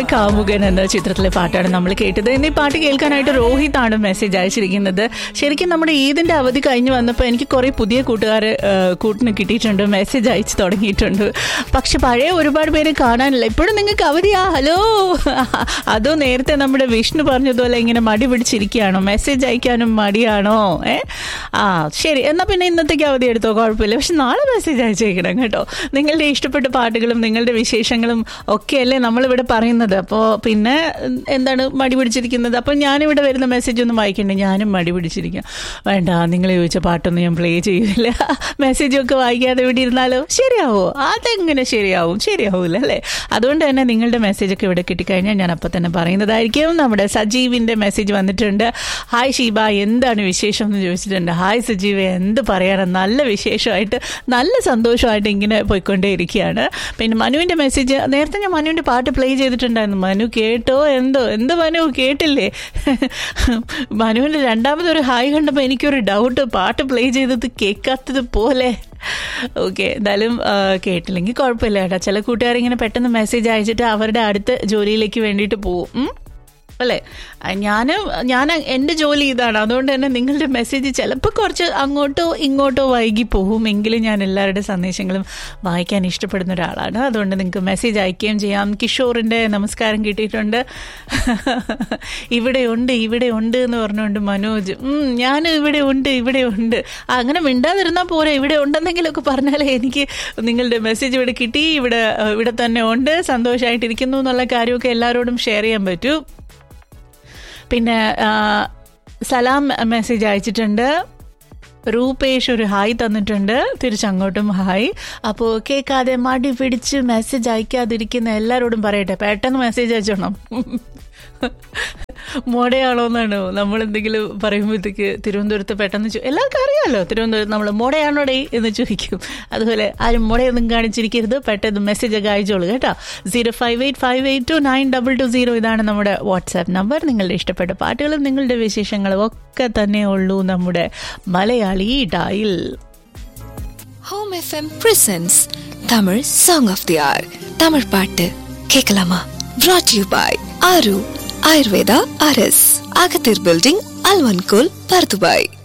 കാമുകൻ എന്ന ചിത്രത്തിലെ പാട്ടാണ് നമ്മൾ കേട്ടത് ഇന്ന് ഈ പാട്ട് കേൾക്കാനായിട്ട് രോഹിത് ആണ് മെസ്സേജ് അയച്ചിരിക്കുന്നത് ശരിക്കും നമ്മുടെ ഈദിന്റെ അവധി കഴിഞ്ഞ് വന്നപ്പോൾ എനിക്ക് കുറെ പുതിയ കൂട്ടുകാരെ ആ, കൂട്ടിന് കിട്ടിയിട്ടുണ്ട് മെസ്സേജ് അയച്ചു തുടങ്ങിയിട്ടുണ്ട് പക്ഷെ പഴയ ഒരുപാട് പേര് കാണാനില്ല ഇപ്പോഴും നിങ്ങൾക്ക് അവധിയാ ഹലോ അതോ നേരത്തെ നമ്മുടെ വിഷ്ണു പറഞ്ഞതുപോലെ ഇങ്ങനെ മടി പിടിച്ചിരിക്കുകയാണോ മെസ്സേജ് അയക്കാനും മടിയാണോ ഏ ആ ശരി എന്നാൽ പിന്നെ ഇന്നത്തേക്ക് അവധി എടുത്തോ കുഴപ്പമില്ല പക്ഷെ നാളെ മെസ്സേജ് അയച്ചേക്കണം കേട്ടോ നിങ്ങളുടെ ഇഷ്ടപ്പെട്ട പാട്ടുകളും നിങ്ങളുടെ വിശേഷങ്ങളും ഒക്കെയല്ലേ നമ്മളിവിടെ പറയുന്നത് അപ്പോൾ പിന്നെ ഉം, എന്താണ് മടി പിടിച്ചിരിക്കുന്നത് അപ്പോൾ ഞാനിവിടെ വരുന്ന മെസ്സേജ് ഒന്നും വായിക്കണ്ടേ ഞാനും മടി പിടിച്ചിരിക്കാം വേണ്ട നിങ്ങൾ ചോദിച്ച പാട്ടൊന്നും ഞാൻ പ്ലേ ചെയ്യില്ല മെസ്സേജൊക്കെ വായിക്കാതെ ഇവിടെ ഇരുന്നാലോ ശരിയാവോ അതെങ്ങനെ ശരിയാവും ശരിയാവൂല അല്ലേ അതുകൊണ്ട് തന്നെ നിങ്ങളുടെ മെസ്സേജൊക്കെ ഇവിടെ കിട്ടിക്കഴിഞ്ഞാൽ ഞാൻ അപ്പം തന്നെ പറയുന്നതായിരിക്കും നമ്മുടെ സജീവിൻ്റെ മെസ്സേജ് വന്നിട്ടുണ്ട് ഹായ് ഷീബ എന്താണ് വിശേഷം എന്ന് ചോദിച്ചിട്ടുണ്ട് ഹായ് സജീവ് എന്ത് പറയാനാ നല്ല വിശേഷമായിട്ട് നല്ല സന്തോഷമായിട്ട് ഇങ്ങനെ പോയിക്കൊണ്ടേയിരിക്കുകയാണ് പിന്നെ മനുവിൻ്റെ മെസ്സേജ് നേരത്തെ ഞാൻ മനുവിൻ്റെ പാട്ട് പ്ലേ ചെയ്തിട്ടുണ്ടായിരുന്നു മനു കേട്ടോ എന്തോ എന്ത് മനു കേട്ടില്ലേ മനുവിൻ്റെ രണ്ടാമതൊരു ഹായ് കണ്ടപ്പോൾ എനിക്കൊരു ഡൗട്ട് പാട്ട് പ്ലേ ചെയ്തത് കേൾക്കാത്തത് പോലെ ഓക്കെ എന്തായാലും ആ, കേട്ടില്ലെങ്കിൽ കുഴപ്പമില്ല കേട്ടോ ചില കൂട്ടുകാരിങ്ങനെ പെട്ടെന്ന് മെസ്സേജ് അയച്ചിട്ട് അവരുടെ അടുത്ത ജോലിയിലേക്ക് വേണ്ടിയിട്ട് പോവും ഉം? അല്ലേ ഞാൻ ഞാൻ എൻ്റെ ജോലി ഇതാണ് അതുകൊണ്ട് തന്നെ നിങ്ങളുടെ മെസ്സേജ് ചിലപ്പോൾ കുറച്ച് അങ്ങോട്ടോ ഇങ്ങോട്ടോ വൈകി പോകും എങ്കിലും ഞാൻ എല്ലാവരുടെ സന്ദേശങ്ങളും വായിക്കാൻ ഇഷ്ടപ്പെടുന്ന ഒരാളാണ് അതുകൊണ്ട് നിങ്ങൾക്ക് മെസ്സേജ് അയക്കുകയും ചെയ്യാം കിഷോറിൻ്റെ നമസ്കാരം കിട്ടിയിട്ടുണ്ട് ഇവിടെ ഉണ്ട് ഇവിടെ ഉണ്ട് എന്ന് പറഞ്ഞുകൊണ്ട് മനോജ് ഉം, ഞാൻ ഇവിടെ ഉണ്ട് ഇവിടെ ഉണ്ട് ആ, അങ്ങനെ മിണ്ടാതിരുന്നാൽ പോരെ ഇവിടെ ഉണ്ടെന്നെങ്കിലൊക്കെ പറഞ്ഞാലേ എനിക്ക് നിങ്ങളുടെ മെസ്സേജ് ഇവിടെ കിട്ടി ഇവിടെ ഇവിടെ തന്നെ ഉണ്ട് സന്തോഷമായിട്ടിരിക്കുന്നു എന്നുള്ള കാര്യമൊക്കെ എല്ലാവരോടും ഷെയർ ചെയ്യാൻ പറ്റൂ പിന്നെ ആ, സലാം മെസ്സേജ് അയച്ചിട്ടുണ്ട് റൂപേഷ് ഒരു ഹായ് തന്നിട്ടുണ്ട് തിരിച്ചങ്ങോട്ടും ഹായ് അപ്പോൾ കേൾക്കാതെ മടി പിടിച്ച് മെസ്സേജ് അയക്കാതിരിക്കുന്ന എല്ലാവരോടും പറയട്ടെ പെട്ടെന്ന് മെസ്സേജ് അയച്ചോണം മോടയാണോ എന്നാണ് നമ്മൾ എന്തെങ്കിലും പറയുമ്പോഴത്തേക്ക് തിരുവനന്തപുരത്ത് പെട്ടെന്ന് ചോ- എല്ലാവർക്കും അറിയാമല്ലോ തിരുവനന്തപുരത്ത് നമ്മൾ മോടയാണോടേ എന്ന് ചോദിക്കും അതുപോലെ ആരും മോടയൊന്നും കാണിച്ചിരിക്കരുത് പെട്ടെന്ന് മെസ്സേജ് ഒക്കെ അയച്ചോളൂ കേട്ടോ zero five eight five eight two nine double two zero ഇതാണ് നമ്മുടെ വാട്സാപ്പ് നമ്പർ നിങ്ങളുടെ ഇഷ്ടപ്പെട്ട പാട്ടുകളും നിങ്ങളുടെ വിശേഷങ്ങളും ഒക്കെ തന്നെ ഉള്ളൂ നമ്മുടെ മലയാളി ഡായിൽ home FM presents Tamil song of the hour Tamil பாட்டு கேட்கலாமா brought யூ பாய் ஆரு ஆயுர்வேதா அரஸ் அகத்தீர் பில்டிங் அல்வன்கோல் பர்துபாய்